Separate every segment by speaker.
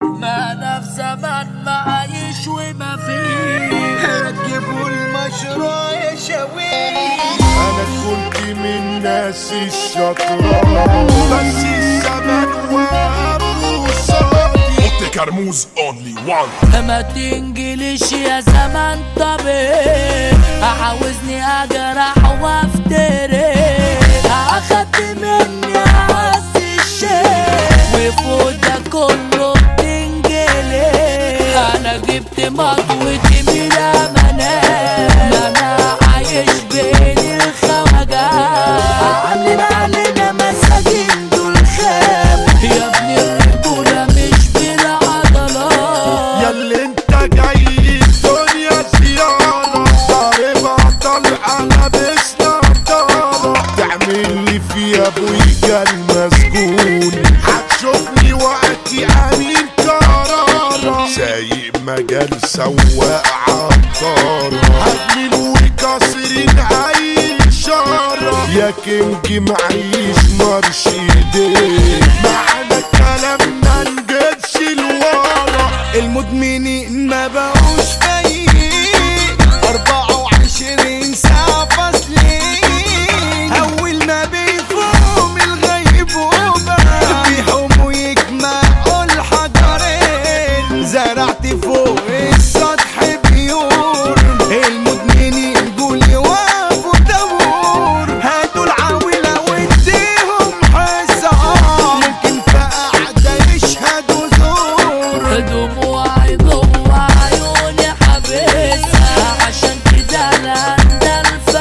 Speaker 1: ما انا في زمان ما عايش وما فيه
Speaker 2: ركبوا المشروع يا شوي
Speaker 3: انا كنت من ناس الشطرة بس الزمن وقف قصادي
Speaker 4: Monte Carmouze only one
Speaker 1: ما تنجليش يا زمان طبيعي عاوزني اجرح وافتري اخدت مني اعز الشيء وفوق ده كله بتنجلي انا جبت مطوتي من امانات انا عايش بين الخواجات عاملين علينا مساجين دول خاب يا ابني الرجولة مش بالعضلات
Speaker 3: ياللي انت جاي الدنيا زيارة ضاربها طالعة لابس نضارة تعمل لي في ابويا المسجون هتشوفني وقتي امين كرارة سايق مجال سواق عطارة هجمل وكسرين اي اشارة يا كينج معيش مرشدين معانا كلام ما نجيبش لورا
Speaker 2: المدمنين ما بقوش فايقين 24 ساعة فاصلين أول ما بيفوقوا من الغيبوبة بيحوموا يجمعوا الحجرين زرعت فوق السطح بيور المدمنين قول يوقفوا دور هاتوا العاولة واديهم حصة ممكن في قعدة يشهدوا زور
Speaker 1: دموعي جوا عيوني حبسها عشان كده انا ده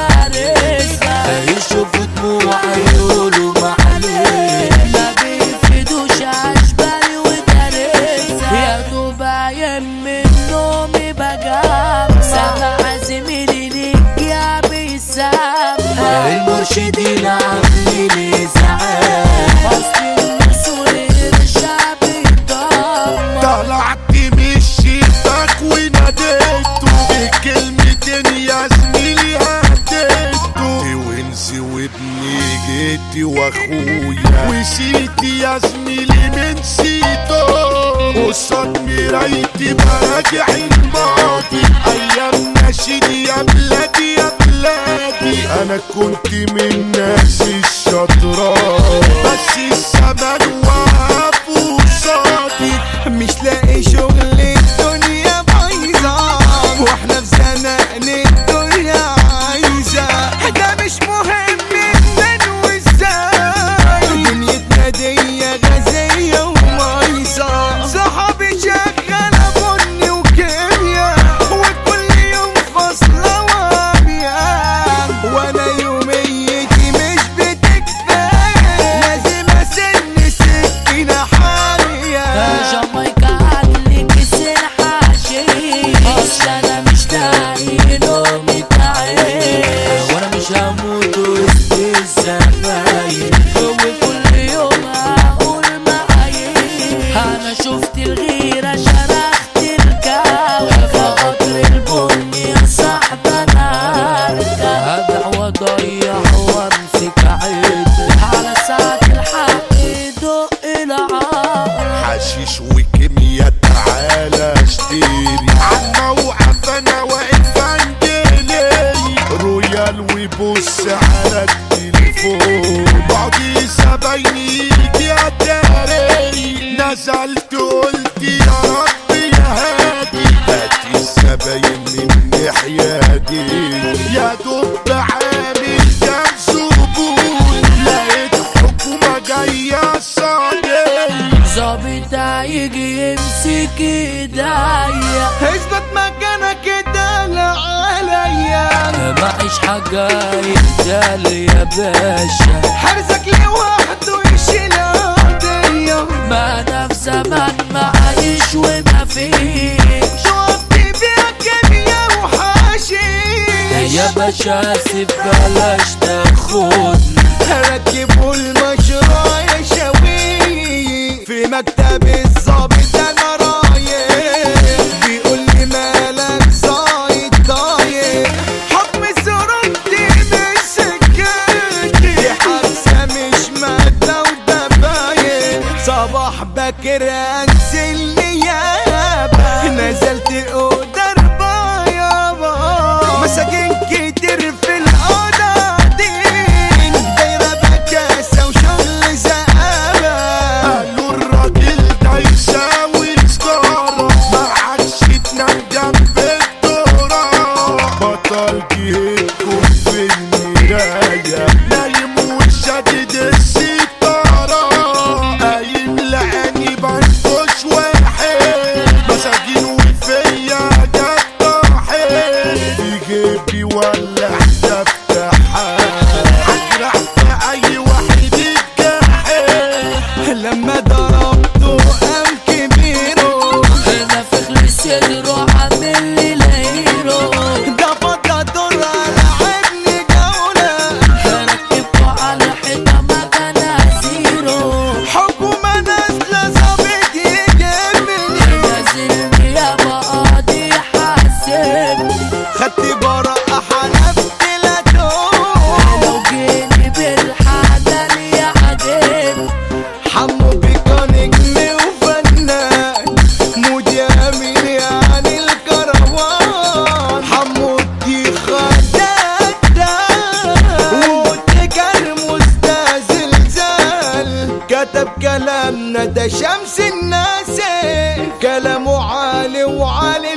Speaker 1: الفارسة يشوفوا دموعي يقولوا معلش ما بيفيدوش عشبالي ودارسها يا دوب عين من نومي بجام سامع زميلي ليك يا بيسام المرشدين عاملين ازعاج اصل النسور الشعب الضم
Speaker 3: طلعت من الشباك وناديته بكلمتين يا زميلي هديته ونسي وابني جيتي واخويا وسيتي يا زميلي من سيته قصاد مرايتي براجع الماضي ايام نشيد يا بلادي يا بلادي انا كنت من ناس الشطرات بس الزمن وقف قصادي
Speaker 2: مش لاقي شغل الدنيا بايظة واحنا في زنقن الدنيا عايزة ده مش مهم من وازاي دنيتنا دي غازية ومايظة صحابي شغالة بني وكيميا وكل يوم فاصلة وعميان وانا يوميتي مش بتكفي لازم اسن سكينة حامية
Speaker 1: جامايكا عقلي كسر حاشي انا مش لاقي نومي تعيش وانا مش هموت وسط الزمايل وكل يوم هقول معايش انا شفت الغيرة شرخت الجو فقطر البني يا صاحب انا هرجع هبيع واضيع وامسك عيد على ساعة الحق دق العار
Speaker 3: حشيش وكيمياء تعالى اشتري عالموقف انا واقف عندي رويال وبص على التليفون بعضي زبايني يجي عالداري نزلت قلت يا رب يا هادي هاتي الزباين من الناحية دي يا دوب عامل كام زبون لقيت حكومة جاية صادق
Speaker 1: ظابط هيجي يمسك ايديا
Speaker 2: اثبت مكانك ادال عليا
Speaker 1: معيش حاجة يتقال يا باشا
Speaker 2: حرزك لوحده يشيل قضية
Speaker 1: ما انا في زمان ما عايش وما فيش
Speaker 2: شوفت بيها كيميا وحاشيش
Speaker 1: يا باشا سيب بلاش تاخدني
Speaker 2: ركبوا المشروع يا شوي في مكتب الظابط انا رايح بيقول لي مالك زايد ضايق حكم سرقتي مش سكتي دي حادثة مش مادة ودفايق صباح باكر انزل لي كتب كلامنا ده شمس الناس كلامه عالي وعالي